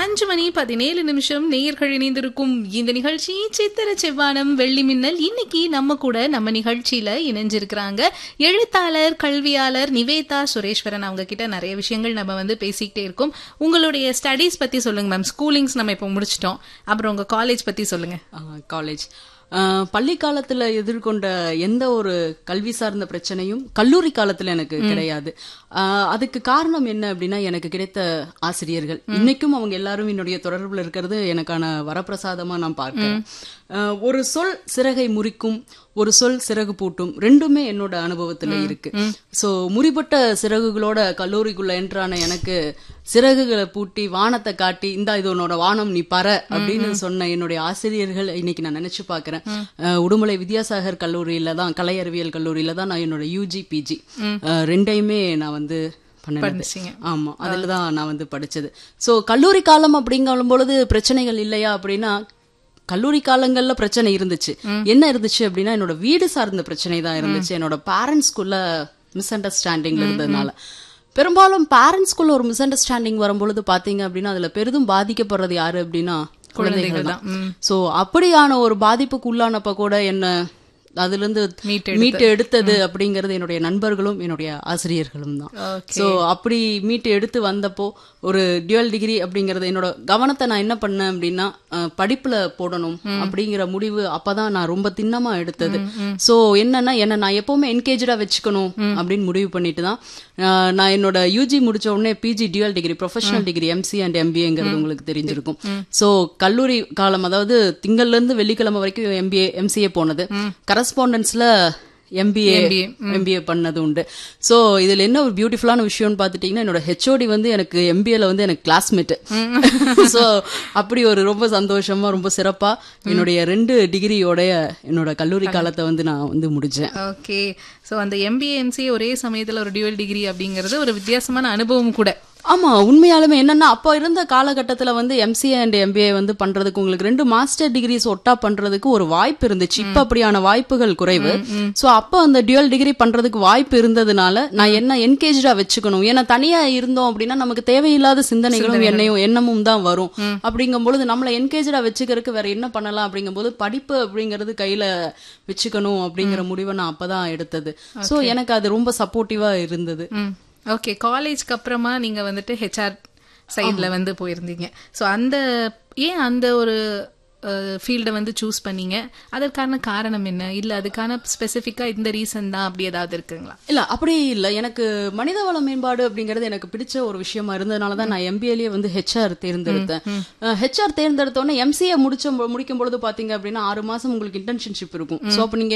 அஞ்சு மணி பதினேழு நிமிஷம் நேயர்கள் இணைந்திருக்கும் இந்த நிகழ்ச்சி சித்திர செவ்வானம் வெள்ளி மின்னல் இன்னைக்கு நம்ம கூட நம்ம நிகழ்ச்சியில இணைஞ்சிருக்கிறாங்க எழுத்தாளர் கல்வியாளர் நிவேதா சுரேஸ்வரன் அவங்க கிட்ட நிறைய விஷயங்கள் நம்ம வந்து பேசிக்கிட்டே இருக்கோம் உங்களுடைய ஸ்டடீஸ் பத்தி சொல்லுங்க மேம் ஸ்கூலிங்ஸ் நம்ம இப்போ முடிச்சிட்டோம் அப்புறம் உங்க காலேஜ் பத்தி சொல்லுங்க காலேஜ் பள்ளி காலத்துல எதிர்கொண்ட எந்த ஒரு கல்வி சார்ந்த பிரச்சனையும் கல்லூரி காலத்துல எனக்கு கிடையாது ஆஹ் அதுக்கு காரணம் என்ன அப்படின்னா எனக்கு கிடைத்த ஆசிரியர்கள் இன்னைக்கும் அவங்க எல்லாரும் என்னுடைய தொடர்புல இருக்கிறது எனக்கான வரப்பிரசாதமா நான் பார்க்கிறேன் ஆஹ் ஒரு சொல் சிறகை முறிக்கும் ஒரு சொல் சிறகு பூட்டும் ரெண்டுமே என்னோட அனுபவத்துல இருக்கு சோ முறிபட்ட சிறகுகளோட கல்லூரிக்குள்ள என்றான எனக்கு சிறகுகளை பூட்டி வானத்தை காட்டி இந்தா இது உன்னோட வானம் நீ பற அப்படின்னு சொன்ன என்னுடைய ஆசிரியர்கள் இன்னைக்கு நான் நினைச்சு பாக்குறேன் அஹ் உடுமலை வித்யாசாகர் கல்லூரியில தான் கலை அறிவியல் கல்லூரியில தான் நான் என்னோட யூஜி பிஜி ரெண்டையுமே நான் வந்து பண்ணது படிச்சீங்க. ஆமா அதுல தான் நான் வந்து படிச்சது சோ கல்லூரி காலம் அப்படிங்கும் பொழுது பிரச்சனைகள் இல்லையா அப்படின்னா கல்லூரி காலங்கள்ல பிரச்சனை இருந்துச்சு என்ன இருந்துச்சு அப்படின்னா என்னோட வீடு சார்ந்த பிரச்சனை தான் இருந்துச்சு என்னோட பேரண்ட்ஸ்குள்ள மிஸ் அண்டர்ஸ்டாண்டிங்ல இருந்ததுனால பெரும்பாலும் பேரண்ட்ஸ்குள்ள ஒரு மிஸ் அண்டர்ஸ்டாண்டிங் வரும்பொழுது பாத்தீங்க அப்படின்னா அதுல பெரிதும் பாதிக்கப்படுறது யாரு அப்படின்னா குழந்தைகள் தான் சோ அப்படியான ஒரு பாதிப்புக்கு உள்ளானப்ப கூட என்ன அதுல இருந்து மீட்டு மீட்டு எடுத்தது அப்படிங்கறது என்னுடைய நண்பர்களும் என்னுடைய ஆசிரியர்களும் தான் Okay. சோ அப்படி மீட்டு எடுத்து வந்தப்போ ஒரு டியூவல் டிகிரி அப்படிங்கறது என்னோட கவனத்தை நான் என்ன பண்ணேன் அப்படின்னா அஹ், படிப்புல போடணும் அப்படிங்கிற முடிவு அப்பதான் நான் ரொம்ப திண்ணமா எடுத்தது சோ என்னன்னா என்ன நான் எப்பவுமே என்கேஜா வச்சுக்கணும் அப்படின்னு முடிவு பண்ணிட்டு தான் அஹ், நான் என்னோட யூஜி முடிச்ச உடனே PG dual degree professional degree MC and எம்பிஏங்கிறது உங்களுக்கு தெரிஞ்சிருக்கும் சோ கல்லூரி காலம் அதாவது திங்கள்ல இருந்து வெள்ளிக்கிழமை வரைக்கும் எம்பிஏ எம்சிஏ போனது கரஸ்பாண்டன்ஸ்ல எம்பிஏ எம்பிஏ பண்ணது உண்டு சோ இதுல என்ன ஒரு பியூட்டிஃபுல்லான விஷயம்னு பாத்துட்டீங்கன்னா என்னோட ஹெச்ஓடி வந்து எனக்கு எம்பிஏல வந்து எனக்கு கிளாஸ்மேட் சோ அப்படி ஒரு ரொம்ப சந்தோஷமா ரொம்ப சிறப்பா என்னுடைய ரெண்டு டிகிரியோடைய என்னோட கல்லூரி காலத்தை வந்து நான் வந்து முடிச்சேன் ஓகே சோ அந்த எம்பிஏ எம்சிஏ ஒரே சமயத்துல ஒரு டியூவல் டிகிரி அப்படிங்கிறது ஒரு வித்தியாசமான அனுபவம் கூட ஆமா உண்மையாலுமே என்னன்னா அப்போ இருந்த காலகட்டத்துல வந்து எம்சிஏ அண்ட் எம்பிஏ வந்து பண்றதுக்கு உங்களுக்கு ரெண்டு மாஸ்டர் டிகிரிஸ் ஒட்டா பண்றதுக்கு ஒரு வாய்ப்பு இருந்துச்சு இப்ப அப்படியான வாய்ப்புகள் குறைவு சோ அப்போ அந்த டியூவல் டிகிரி பண்றதுக்கு வாய்ப்பு இருந்ததுனால நான் என்ன என்கேஜா வச்சுக்கணும் ஏன்னா தனியா இருந்தோம் அப்படின்னா நமக்கு தேவையில்லாத சிந்தனைகளும் எண்ணெயும் எண்ணமும் தான் வரும் அப்படிங்கும் பொழுது நம்மள என்கேஜா வச்சுக்கிறதுக்கு வேற என்ன பண்ணலாம் அப்படிங்கும்போது படிப்பு அப்படிங்கிறது கையில வச்சுக்கணும் அப்படிங்கிற முடிவை நான் அப்பதான் எடுத்தது சோ எனக்கு அது ரொம்ப சப்போர்ட்டிவா இருந்தது ஓகே காலேஜ்க்கு அப்புறமா நீங்க வந்துட்டு ஹெச்ஆர் சைட்ல வந்து போயிருந்தீங்க சோ அந்த ஏன் அந்த ஒரு ஃபீல்டை வந்து சூஸ் பண்ணீங்க அதற்கான காரணம் என்ன இல்ல அதுக்கான ஸ்பெசிஃபிக்கா இந்த ரீசன் தான் அப்படி ஏதாவது இருக்குங்களா இல்ல அப்படி இல்ல எனக்கு மனிதவள மேம்பாடு அப்படிங்கிறது எனக்கு பிடிச்ச ஒரு விஷயமா இருந்ததுனால தான் நான் எம்பிஏலயே வந்து ஹெச்ஆர் தேர்ந்தெடுத்தேன் ஹெச்ஆர் தேர்ந்தெடுத்தோன்னே எம்சிஏ முடிச்ச முடிக்கும் பொழுது பாத்தீங்க அப்படின்னா ஆறு மாசம் உங்களுக்கு இன்டர்ன்ஷிப் இருக்கும் சோ அப்ப நீங்க